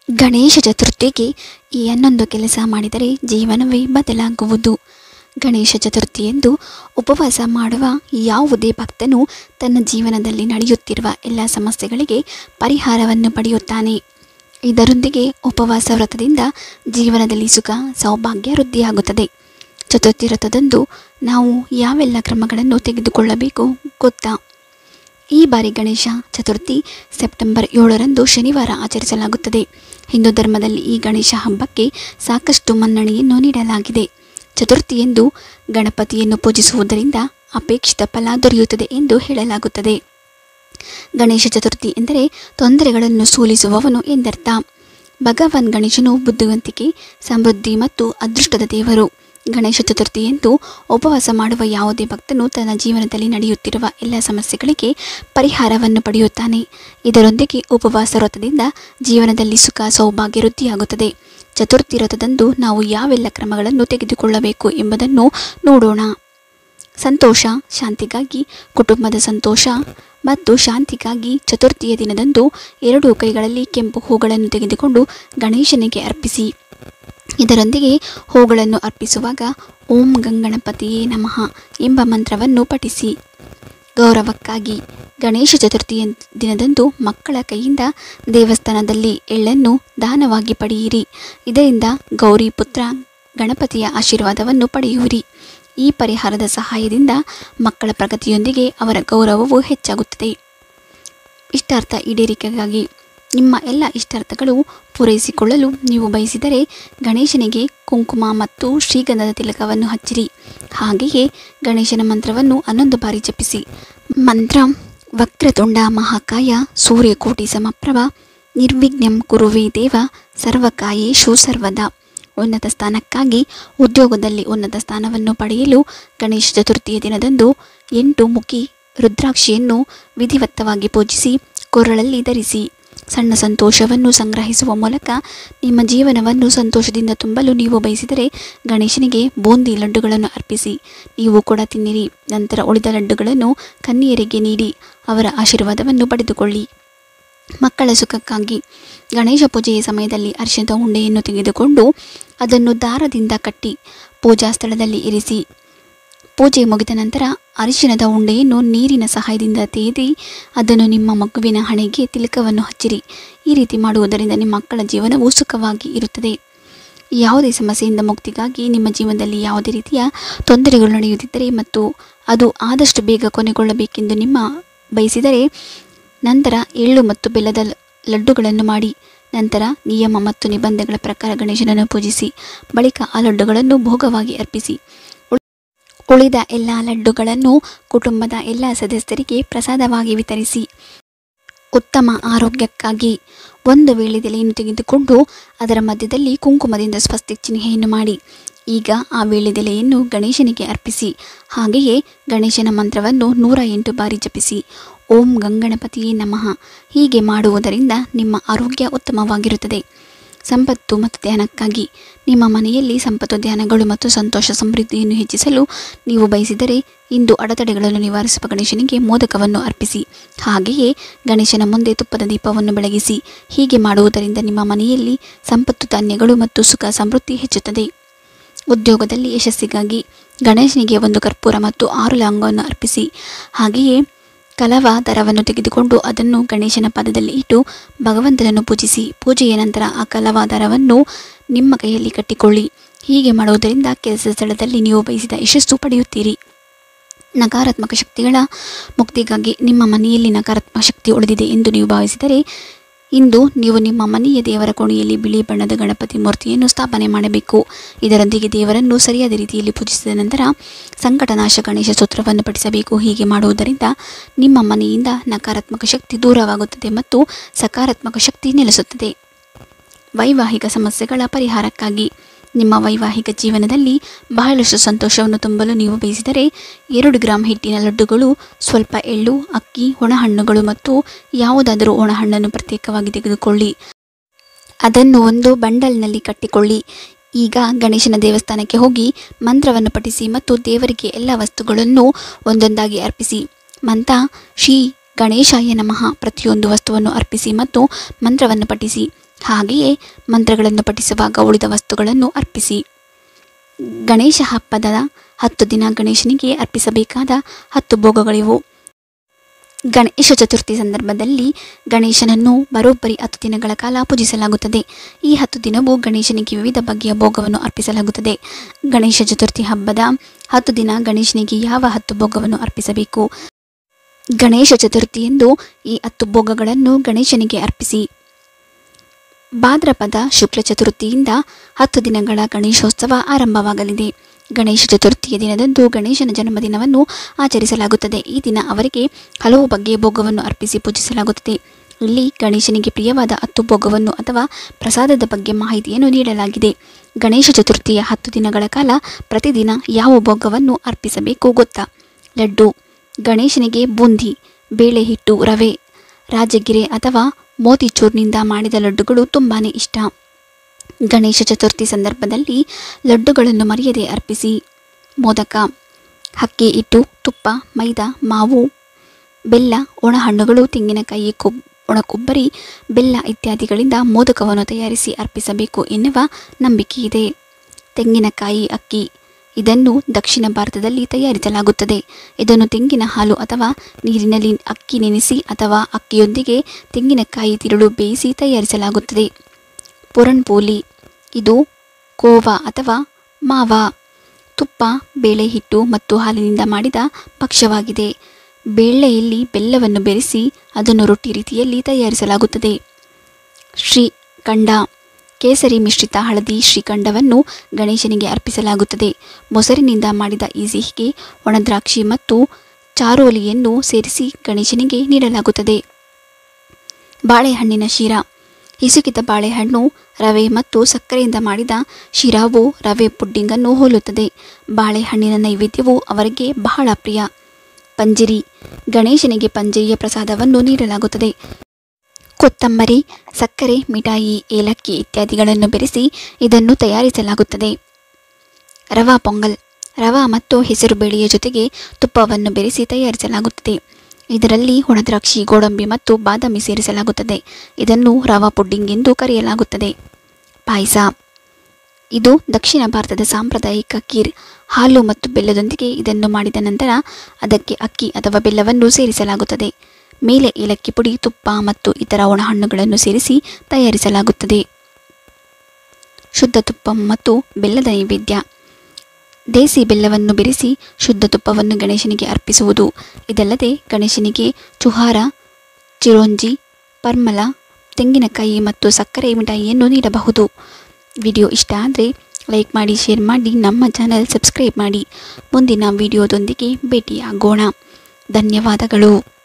ಗಣೇಶ ಚತುರ್ಥಿಗೆ ಈ ಹನ್ನೊಂದು ಕೆಲಸ ಮಾಡಿದರೆ ಜೀವನವೇ ಬದಲಾಗುವುದು ಗಣೇಶ ಚತುರ್ಥಿಯಂದು ಉಪವಾಸ ಮಾಡುವ ಯಾವುದೇ ಭಕ್ತನು ತನ್ನ ಜೀವನದಲ್ಲಿ ನಡೆಯುತ್ತಿರುವ ಎಲ್ಲ ಸಮಸ್ಯೆಗಳಿಗೆ ಪರಿಹಾರವನ್ನು ಪಡೆಯುತ್ತಾನೆ ಇದರೊಂದಿಗೆ ಉಪವಾಸ ವ್ರತದಿಂದ ಜೀವನದಲ್ಲಿ ಸುಖ ಸೌಭಾಗ್ಯ ವೃದ್ಧಿಯಾಗುತ್ತದೆ ಚತುರ್ಥಿ ವ್ರತದಂದು ನಾವು ಯಾವೆಲ್ಲ ಕ್ರಮಗಳನ್ನು ತೆಗೆದುಕೊಳ್ಳಬೇಕು ಗೊತ್ತಾ ಈ ಬಾರಿ ಗಣೇಶ ಚತುರ್ಥಿ ಸೆಪ್ಟೆಂಬರ್ ಏಳರಂದು ಶನಿವಾರ ಆಚರಿಸಲಾಗುತ್ತದೆ ಹಿಂದೂ ಧರ್ಮದಲ್ಲಿ ಈ ಗಣೇಶ ಹಬ್ಬಕ್ಕೆ ಸಾಕಷ್ಟು ಮನ್ನಣೆಯನ್ನು ನೀಡಲಾಗಿದೆ ಚತುರ್ಥಿಯಂದು ಗಣಪತಿಯನ್ನು ಪೂಜಿಸುವುದರಿಂದ ಅಪೇಕ್ಷಿತ ಫಲ ದೊರೆಯುತ್ತದೆ ಎಂದು ಹೇಳಲಾಗುತ್ತದೆ ಗಣೇಶ ಚತುರ್ಥಿ ಎಂದರೆ ತೊಂದರೆಗಳನ್ನು ಸೋಲಿಸುವವನು ಎಂದರ್ಥ ಭಗವಾನ್ ಗಣೇಶನು ಬುದ್ಧಿವಂತಿಕೆ ಸಮೃದ್ಧಿ ಮತ್ತು ಅದೃಷ್ಟದ ದೇವರು ಗಣೇಶ ಚತುರ್ಥಿಯಂದು ಉಪವಾಸ ಮಾಡುವ ಯಾವುದೇ ಭಕ್ತನು ತನ್ನ ಜೀವನದಲ್ಲಿ ನಡೆಯುತ್ತಿರುವ ಎಲ್ಲ ಸಮಸ್ಯೆಗಳಿಗೆ ಪರಿಹಾರವನ್ನು ಪಡೆಯುತ್ತಾನೆ ಇದರೊಂದಿಗೆ ಉಪವಾಸ ವ್ರತದಿಂದ ಜೀವನದಲ್ಲಿ ಸುಖ ಸೌಭಾಗ್ಯ ವೃದ್ಧಿಯಾಗುತ್ತದೆ ಚತುರ್ಥಿ ವ್ರತದಂದು ನಾವು ಯಾವೆಲ್ಲ ಕ್ರಮಗಳನ್ನು ತೆಗೆದುಕೊಳ್ಳಬೇಕು ಎಂಬುದನ್ನು ನೋಡೋಣ ಸಂತೋಷ ಶಾಂತಿಗಾಗಿ ಕುಟುಂಬದ ಸಂತೋಷ ಮತ್ತು ಶಾಂತಿಗಾಗಿ ಚತುರ್ಥಿಯ ದಿನದಂದು ಎರಡೂ ಕೈಗಳಲ್ಲಿ ಕೆಂಪು ಹೂಗಳನ್ನು ತೆಗೆದುಕೊಂಡು ಗಣೇಶನಿಗೆ ಅರ್ಪಿಸಿ ಇದರೊಂದಿಗೆ ಹೂಗಳನ್ನು ಅರ್ಪಿಸುವಾಗ ಓಂ ಗಂಗಣಪತಿಯೇ ನಮಃ ಎಂಬ ಮಂತ್ರವನ್ನು ಪಠಿಸಿ ಗೌರವಕ್ಕಾಗಿ ಗಣೇಶ ಚತುರ್ಥಿಯ ದಿನದಂದು ಮಕ್ಕಳ ಕೈಯಿಂದ ದೇವಸ್ಥಾನದಲ್ಲಿ ಎಳ್ಳನ್ನು ದಾನವಾಗಿ ಪಡೆಯಿರಿ ಇದರಿಂದ ಗೌರಿ ಪುತ್ರ ಗಣಪತಿಯ ಆಶೀರ್ವಾದವನ್ನು ಪಡೆಯುವಿರಿ ಈ ಪರಿಹಾರದ ಸಹಾಯದಿಂದ ಮಕ್ಕಳ ಪ್ರಗತಿಯೊಂದಿಗೆ ಅವರ ಗೌರವವು ಹೆಚ್ಚಾಗುತ್ತದೆ ಇಷ್ಟಾರ್ಥ ಈಡೇರಿಕೆಗಾಗಿ ನಿಮ್ಮ ಎಲ್ಲ ಇಷ್ಟಾರ್ಥಗಳು ಪೂರೈಸಿಕೊಳ್ಳಲು ನೀವು ಬಯಸಿದರೆ ಗಣೇಶನಿಗೆ ಕುಂಕುಮ ಮತ್ತು ಶ್ರೀಗಂಧದ ತಿಲಕವನ್ನು ಹಚ್ಚಿರಿ ಹಾಗೆಯೇ ಗಣೇಶನ ಮಂತ್ರವನ್ನು ಹನ್ನೊಂದು ಬಾರಿ ಜಪಿಸಿ ಮಂತ್ರ ವಕ್ರತುಂಡ ಮಹಾಕಾಯ ಸೂರ್ಯಕೋಟಿ ಸಮಪ್ರಭ ನಿರ್ವಿಘ್ನಂ ಕುರುವೆ ದೇವ ಸರ್ವಕಾಯೇಶು ಸರ್ವದಾ ಉನ್ನತ ಸ್ಥಾನಕ್ಕಾಗಿ ಉದ್ಯೋಗದಲ್ಲಿ ಉನ್ನತ ಸ್ಥಾನವನ್ನು ಪಡೆಯಲು ಗಣೇಶ ಚತುರ್ಥಿಯ ದಿನದಂದು ಎಂಟು ಮುಖಿ ರುದ್ರಾಕ್ಷಿಯನ್ನು ವಿಧಿವತ್ತವಾಗಿ ಪೂಜಿಸಿ ಕೊರಳಲ್ಲಿ ಧರಿಸಿ ಸಣ್ಣ ಸಂತೋಷವನ್ನು ಸಂಗ್ರಹಿಸುವ ಮೂಲಕ ನಿಮ್ಮ ಜೀವನವನ್ನು ಸಂತೋಷದಿಂದ ತುಂಬಲು ನೀವು ಬಯಸಿದರೆ ಗಣೇಶನಿಗೆ ಬೂಂದಿ ಲಡ್ಡುಗಳನ್ನು ಅರ್ಪಿಸಿ ನೀವು ಕೂಡ ತಿನ್ನಿರಿ ನಂತರ ಉಳಿದ ಲಡ್ಡುಗಳನ್ನು ಕನ್ನಿಯರಿಗೆ ನೀಡಿ ಅವರ ಆಶೀರ್ವಾದವನ್ನು ಪಡೆದುಕೊಳ್ಳಿ ಮಕ್ಕಳ ಸುಖಕ್ಕಾಗಿ ಗಣೇಶ ಪೂಜೆಯ ಸಮಯದಲ್ಲಿ ಅರಿಶಿಣದ ಉಂಡೆಯನ್ನು ತೆಗೆದುಕೊಂಡು ಅದನ್ನು ದಾರದಿಂದ ಕಟ್ಟಿ ಪೂಜಾ ಸ್ಥಳದಲ್ಲಿ ಇರಿಸಿ ಪೂಜೆ ಮುಗಿದ ನಂತರ ಅರಿಶಿಣದ ಉಂಡೆಯನ್ನು ನೀರಿನ ಸಹಾಯದಿಂದ ತೇದಿ ಅದನ್ನು ನಿಮ್ಮ ಮಗುವಿನ ಹಣೆಗೆ ತಿಲಕವನ್ನು ಹಚ್ಚಿರಿ ಈ ರೀತಿ ಮಾಡುವುದರಿಂದ ನಿಮ್ಮ ಮಕ್ಕಳ ಜೀವನವು ಸುಖವಾಗಿ ಇರುತ್ತದೆ ಯಾವುದೇ ಸಮಸ್ಯೆಯಿಂದ ಮುಕ್ತಿಗಾಗಿ ನಿಮ್ಮ ಜೀವನದಲ್ಲಿ ಯಾವುದೇ ರೀತಿಯ ತೊಂದರೆಗಳು ನಡೆಯುತ್ತಿದ್ದರೆ ಮತ್ತು ಅದು ಆದಷ್ಟು ಬೇಗ ಕೊನೆಗೊಳ್ಳಬೇಕೆಂದು ನಿಮ್ಮ ಬಯಸಿದರೆ ನಂತರ ಎಳ್ಳು ಮತ್ತು ಬೆಲ್ಲದ ಲ- ಲಡ್ಡುಗಳನ್ನು ಮಾಡಿ ನಂತರ ನಿಯಮ ಮತ್ತು ನಿಬಂಧನೆಗಳ ಪ್ರಕಾರ ಗಣೇಶನನ್ನು ಪೂಜಿಸಿ ಬಳಿಕ ಆ ಲಡ್ಡುಗಳನ್ನು ಭೋಗವಾಗಿ ಅರ್ಪಿಸಿ ಉಳ್- ಉಳಿದ ಎಲ್ಲ ಲಡ್ಡುಗಳನ್ನು ಕುಟುಂಬದ ಎಲ್ಲ ಸದಸ್ಯರಿಗೆ ಪ್ರಸಾದವಾಗಿ ವಿತರಿಸಿ ಉತ್ತಮ ಆರೋಗ್ಯಕ್ಕಾಗಿ ಒಂದು ವೀಳ್ಯದೆಲೆಯನ್ನು ತೆಗೆದುಕೊಂಡು ಅದರ ಮಧ್ಯದಲ್ಲಿ ಕುಂಕುಮದಿಂದ ಸ್ವಸ್ತಿಕ್ ಚಿಹ್ನೆಯನ್ನು ಮಾಡಿ ಈಗ ಆ ವೀಳ್ಯದೆಲೆಯನ್ನು ಗಣೇಶನಿಗೆ ಅರ್ಪಿಸಿ ಹಾಗೆಯೇ ಗಣೇಶನ ಮಂತ್ರವನ್ನು ನೂರ ಎಂಟು ಬಾರಿ ಜಪಿಸಿ ಓಂ ಗಂಗಣಪತಿಯೇ ನಮಃ ಹೀಗೆ ಮಾಡುವುದರಿಂದ ನಿಮ್ಮ ಆರೋಗ್ಯ ಉತ್ತಮವಾಗಿರುತ್ತದೆ ಸಂಪತ್ತು ಮತ್ತು ಧ್ಯಾನಕ್ಕಾಗಿ ನಿಮ್ಮ ಮನೆಯಲ್ಲಿ ಸಂಪತ್ತು ಧ್ಯಾನಗಳು ಮತ್ತು ಸಂತೋಷ ಸಮೃದ್ಧಿಯನ್ನು ಹೆಚ್ಚಿಸಲು ನೀವು ಬಯಸಿದರೆ ಇಂದು ಅಡೆತಡೆಗಳನ್ನು ನಿವಾರಿಸುವ ಗಣೇಶನಿಗೆ ಮೋದಕವನ್ನು ಅರ್ಪಿಸಿ ಹಾಗೆಯೇ ಗಣೇಶನ ಮುಂದೆ ತುಪ್ಪದ ದೀಪವನ್ನು ಬೆಳಗಿಸಿ ಹೀಗೆ ಮಾಡುವುದರಿಂದ ನಿಮ್ಮ ಮನೆಯಲ್ಲಿ ಸಂಪತ್ತು ಧಾನ್ಯಗಳು ಮತ್ತು ಸುಖ ಸಮೃದ್ಧಿ ಹೆಚ್ಚುತ್ತದೆ ಉದ್ಯೋಗದಲ್ಲಿ ಯಶಸ್ಸಿಗಾಗಿ ಗಣೇಶನಿಗೆ ಒಂದು ಕರ್ಪೂರ ಮತ್ತು ಆರು ಲವಂಗವನ್ನು ಅರ್ಪಿಸಿ ಹಾಗೆಯೇ ಕಲವ ದರವನ್ನು ತೆಗೆದುಕೊಂಡು ಅದನ್ನು ಗಣೇಶನ ಪಾದದಲ್ಲಿ ಇಟ್ಟು ಭಗವಂತನನ್ನು ಪೂಜಿಸಿ ಪೂಜೆಯ ನಂತರ ಆ ಕಲವ ದರವನ್ನು ನಿಮ್ಮ ಕೈಯಲ್ಲಿ ಕಟ್ಟಿಕೊಳ್ಳಿ ಹೀಗೆ ಮಾಡುವುದರಿಂದ ಕೆಲಸದ ಸ್ಥಳದಲ್ಲಿ ನೀವು ಬಯಸಿದ ಯಶಸ್ಸು ಪಡೆಯುತ್ತೀರಿ ನಕಾರಾತ್ಮಕ ಶಕ್ತಿಗಳ ಮುಕ್ತಿಗಾಗಿ ನಿಮ್ಮ ಮನೆಯಲ್ಲಿ ನಕಾರಾತ್ಮಕ ಶಕ್ತಿ ಉಳಿದಿದೆ ಎಂದು ನೀವು ಭಾವಿಸಿದರೆ ಇಂದು ನೀವು ನಿಮ್ಮ ಮನೆಯ ದೇವರ ಕೋಣೆಯಲ್ಲಿ ಬಿಳಿ ಬಣ್ಣದ ಗಣಪತಿ ಮೂರ್ತಿಯನ್ನು ಸ್ಥಾಪನೆ ಮಾಡಬೇಕು ಇದರೊಂದಿಗೆ ದೇವರನ್ನು ಸರಿಯಾದ ರೀತಿಯಲ್ಲಿ ಪೂಜಿಸಿದ ನಂತರ ಸಂಕಟನಾಶ ಗಣೇಶ ಸೂತ್ರವನ್ನು ಪಠಿಸಬೇಕು ಹೀಗೆ ಮಾಡುವುದರಿಂದ ನಿಮ್ಮ ಮನೆಯಿಂದ ನಕಾರಾತ್ಮಕ ಶಕ್ತಿ ದೂರವಾಗುತ್ತದೆ ಮತ್ತು ಸಕಾರಾತ್ಮಕ ಶಕ್ತಿ ನೆಲೆಸುತ್ತದೆ ವೈವಾಹಿಕ ಸಮಸ್ಯೆಗಳ ಪರಿಹಾರಕ್ಕಾಗಿ ನಿಮ್ಮ ವೈವಾಹಿಕ ಜೀವನದಲ್ಲಿ ಬಹಳಷ್ಟು ಸಂತೋಷವನ್ನು ತುಂಬಲು ನೀವು ಬಯಸಿದರೆ ಎರಡು ಗ್ರಾಂ ಹಿಟ್ಟಿನ ಲಡ್ಡುಗಳು ಸ್ವಲ್ಪ ಎಳ್ಳು ಅಕ್ಕಿ ಒಣಹಣ್ಣುಗಳು ಮತ್ತು ಯಾವುದಾದರೂ ಒಣಹಣ್ಣನ್ನು ಪ್ರತ್ಯೇಕವಾಗಿ ತೆಗೆದುಕೊಳ್ಳಿ ಅದನ್ನು ಒಂದು ಬಂಡಲ್ನಲ್ಲಿ ಕಟ್ಟಿಕೊಳ್ಳಿ ಈಗ ಗಣೇಶನ ದೇವಸ್ಥಾನಕ್ಕೆ ಹೋಗಿ ಮಂತ್ರವನ್ನು ಪಠಿಸಿ ಮತ್ತು ದೇವರಿಗೆ ಎಲ್ಲ ವಸ್ತುಗಳನ್ನು ಒಂದೊಂದಾಗಿ ಅರ್ಪಿಸಿ ಮಂತ್ರ ಶ್ರೀ ಗಣೇಶಾಯ ನಮಃ ಪ್ರತಿಯೊಂದು ವಸ್ತುವನ್ನು ಅರ್ಪಿಸಿ ಮತ್ತು ಮಂತ್ರವನ್ನು ಪಠಿಸಿ ಹಾಗೆಯೇ ಮಂತ್ರಗಳನ್ನು ಪಠಿಸುವಾಗ ಉಳಿದ ವಸ್ತುಗಳನ್ನು ಅರ್ಪಿಸಿ ಗಣೇಶ ಹಬ್ಬದ ಹತ್ತು ದಿನ ಗಣೇಶನಿಗೆ ಅರ್ಪಿಸಬೇಕಾದ ಹತ್ತು ಭೋಗಗಳಿವು ಗಣೇಶ ಚತುರ್ಥಿ ಸಂದರ್ಭದಲ್ಲಿ ಗಣೇಶನನ್ನು ಬರೋಬ್ಬರಿ ಹತ್ತು ದಿನಗಳ ಕಾಲ ಪೂಜಿಸಲಾಗುತ್ತದೆ ಈ ಹತ್ತು ದಿನವೂ ಗಣೇಶನಿಗೆ ವಿವಿಧ ಬಗೆಯ ಭೋಗವನ್ನು ಅರ್ಪಿಸಲಾಗುತ್ತದೆ ಗಣೇಶ ಚತುರ್ಥಿ ಹಬ್ಬದ ಹತ್ತು ದಿನ ಗಣೇಶನಿಗೆ ಯಾವ ಹತ್ತು ಭೋಗವನ್ನು ಅರ್ಪಿಸಬೇಕು ಗಣೇಶ ಚತುರ್ಥಿಯಂದು ಈ ಹತ್ತು ಭೋಗಗಳನ್ನು ಗಣೇಶನಿಗೆ ಅರ್ಪಿಸಿ ಭಾದ್ರಪದ ಶುಕ್ಲ ಚತುರ್ಥಿಯಿಂದ ಹತ್ತು ದಿನಗಳ ಗಣೇಶೋತ್ಸವ ಆರಂಭವಾಗಲಿದೆ ಗಣೇಶ ಚತುರ್ಥಿಯ ದಿನದಂದು ಗಣೇಶನ ಜನ್ಮದಿನವನ್ನು ಆಚರಿಸಲಾಗುತ್ತದೆ ಈ ದಿನ ಅವರಿಗೆ ಹಲವು ಬಗೆಯ ಭೋಗವನ್ನು ಅರ್ಪಿಸಿ ಪೂಜಿಸಲಾಗುತ್ತದೆ ಇಲ್ಲಿ ಗಣೇಶನಿಗೆ ಪ್ರಿಯವಾದ ಹತ್ತು ಭೋಗವನ್ನು ಅಥವಾ ಪ್ರಸಾದದ ಬಗ್ಗೆ ಮಾಹಿತಿಯನ್ನು ನೀಡಲಾಗಿದೆ ಗಣೇಶ ಚತುರ್ಥಿಯ ಹತ್ತು ದಿನಗಳ ಕಾಲ ಪ್ರತಿದಿನ ಯಾವ ಭೋಗವನ್ನು ಅರ್ಪಿಸಬೇಕು ಗೊತ್ತಾ ಲಡ್ಡು ಗಣೇಶನಿಗೆ ಬೂಂದಿ ಬೇಳೆ ಹಿಟ್ಟು ರವೆ ರಾಜಗಿರೆ ಅಥವಾ ಮೋತಿಚೂರ್ನಿಂದ ಮಾಡಿದ ಲಡ್ಡುಗಳು ತುಂಬಾ ಇಷ್ಟ ಗಣೇಶ ಚತುರ್ಥಿ ಸಂದರ್ಭದಲ್ಲಿ ಲಡ್ಡುಗಳನ್ನು ಮರೆಯದೆ ಅರ್ಪಿಸಿ ಮೋದಕ ಅಕ್ಕಿ ಹಿಟ್ಟು ತುಪ್ಪ ಮೈದಾ ಮಾವು ಬೆಲ್ಲ ಒಣಹಣ್ಣುಗಳು ತೆಂಗಿನಕಾಯಿ ಕೊಬ್ ಒಣ ಕೊಬ್ಬರಿ ಬೆಲ್ಲ ಇತ್ಯಾದಿಗಳಿಂದ ಮೋದಕವನ್ನು ತಯಾರಿಸಿ ಅರ್ಪಿಸಬೇಕು ಎನ್ನುವ ನಂಬಿಕೆ ಇದೆ ತೆಂಗಿನಕಾಯಿ ಅಕ್ಕಿ ಇದನ್ನು ದಕ್ಷಿಣ ಭಾರತದಲ್ಲಿ ತಯಾರಿಸಲಾಗುತ್ತದೆ ಇದನ್ನು ತೆಂಗಿನ ಹಾಲು ಅಥವಾ ನೀರಿನಲ್ಲಿ ಅಕ್ಕಿ ನೆನೆಸಿ ಅಥವಾ ಅಕ್ಕಿಯೊಂದಿಗೆ ತೆಂಗಿನಕಾಯಿ ತಿರುಳು ಬೇಯಿಸಿ ತಯಾರಿಸಲಾಗುತ್ತದೆ ಪುರಣ್ಪೋಲಿ ಇದು ಕೋವಾ ಅಥವಾ ಮಾವಾ ತುಪ್ಪ ಬೇಳೆ ಹಿಟ್ಟು ಮತ್ತು ಹಾಲಿನಿಂದ ಮಾಡಿದ ಭಕ್ಷ್ಯವಾಗಿದೆ ಬೇಳೆಯಲ್ಲಿ ಬೆಲ್ಲವನ್ನು ಬೆರೆಸಿ ಅದನ್ನು ರೊಟ್ಟಿ ರೀತಿಯಲ್ಲಿ ತಯಾರಿಸಲಾಗುತ್ತದೆ ಶ್ರೀಖಂಡ ಕೇಸರಿ ಮಿಶ್ರಿತ ಹಳದಿ ಶ್ರೀಖಂಡವನ್ನು ಗಣೇಶನಿಗೆ ಅರ್ಪಿಸಲಾಗುತ್ತದೆ ಮೊಸರಿನಿಂದ ಮಾಡಿದ ಈ ಸಿಹಿಗೆ ಒಣದ್ರಾಕ್ಷಿ ಮತ್ತು ಚಾರೋಲಿಯನ್ನು ಸೇರಿಸಿ ಗಣೇಶನಿಗೆ ನೀಡಲಾಗುತ್ತದೆ ಬಾಳೆಹಣ್ಣಿನ ಶಿರಾ ಹಿಸುಕಿದ ಬಾಳೆಹಣ್ಣು ರವೆ ಮತ್ತು ಸಕ್ಕರೆಯಿಂದ ಮಾಡಿದ ಶಿರಾವು ರವೆ ಪುಡ್ಡಿಂಗನ್ನು ಹೋಲುತ್ತದೆ ಬಾಳೆಹಣ್ಣಿನ ನೈವೇದ್ಯವು ಅವರಿಗೆ ಬಹಳ ಪ್ರಿಯ ಪಂಜಿರಿ ಗಣೇಶನಿಗೆ ಪಂಜಿರಿಯ ಪ್ರಸಾದವನ್ನು ನೀಡಲಾಗುತ್ತದೆ ಕೊತ್ತಂಬರಿ ಸಕ್ಕರೆ ಮಿಠಾಯಿ ಏಲಕ್ಕಿ ಇತ್ಯಾದಿಗಳನ್ನು ಬೆರೆಸಿ ಇದನ್ನು ತಯಾರಿಸಲಾಗುತ್ತದೆ ರವಾ ಪೊಂಗಲ್ ರವಾ ಮತ್ತು ಹೆಸರುಬೇಳೆಯ ಜೊತೆಗೆ ತುಪ್ಪವನ್ನು ಬೆರೆಸಿ ತಯಾರಿಸಲಾಗುತ್ತದೆ ಇದರಲ್ಲಿ ಒಣದ್ರಾಕ್ಷಿ ಗೋಡಂಬಿ ಮತ್ತು ಬಾದಾಮಿ ಸೇರಿಸಲಾಗುತ್ತದೆ ಇದನ್ನು ರವಾ ಪುಡ್ಡಿಂಗ್ ಎಂದು ಕರೆಯಲಾಗುತ್ತದೆ ಪಾಯಸ ಇದು ದಕ್ಷಿಣ ಭಾರತದ ಸಾಂಪ್ರದಾಯಿಕ ಖೀರ್ ಹಾಲು ಮತ್ತು ಬೆಲ್ಲದೊಂದಿಗೆ ಇದನ್ನು ಮಾಡಿದ ನಂತರ ಅದಕ್ಕೆ ಅಕ್ಕಿ ಅಥವಾ ಬೆಲ್ಲವನ್ನು ಸೇರಿಸಲಾಗುತ್ತದೆ ಮೇಲೆ ಏಲಕ್ಕಿ ಪುಡಿ ತುಪ್ಪ ಮತ್ತು ಇತರ ಒಣಹಣ್ಣುಗಳನ್ನು ಸೇರಿಸಿ ತಯಾರಿಸಲಾಗುತ್ತದೆ ಶುದ್ಧ ತುಪ್ಪ ಮತ್ತು ಬೆಲ್ಲದ ನೈವೇದ್ಯ ದೇಸಿ ಬೆಲ್ಲವನ್ನು ಬೆರೆಸಿ ಶುದ್ಧ ತುಪ್ಪವನ್ನು ಗಣೇಶನಿಗೆ ಅರ್ಪಿಸುವುದು ಇದಲ್ಲದೆ ಗಣೇಶನಿಗೆ ಚುಹಾರ ಚಿರೋಂಜಿ ಪರ್ಮಲ ತೆಂಗಿನಕಾಯಿ ಮತ್ತು ಸಕ್ಕರೆ ಮಿಠಾಯಿಯನ್ನು ನೀಡಬಹುದು ವಿಡಿಯೋ ಇಷ್ಟ ಆದರೆ ಲೈಕ್ ಮಾಡಿ ಶೇರ್ ಮಾಡಿ ನಮ್ಮ ಚಾನಲ್ ಸಬ್ಸ್ಕ್ರೈಬ್ ಮಾಡಿ ಮುಂದಿನ ವಿಡಿಯೋದೊಂದಿಗೆ ಭೇಟಿಯಾಗೋಣ ಧನ್ಯವಾದಗಳು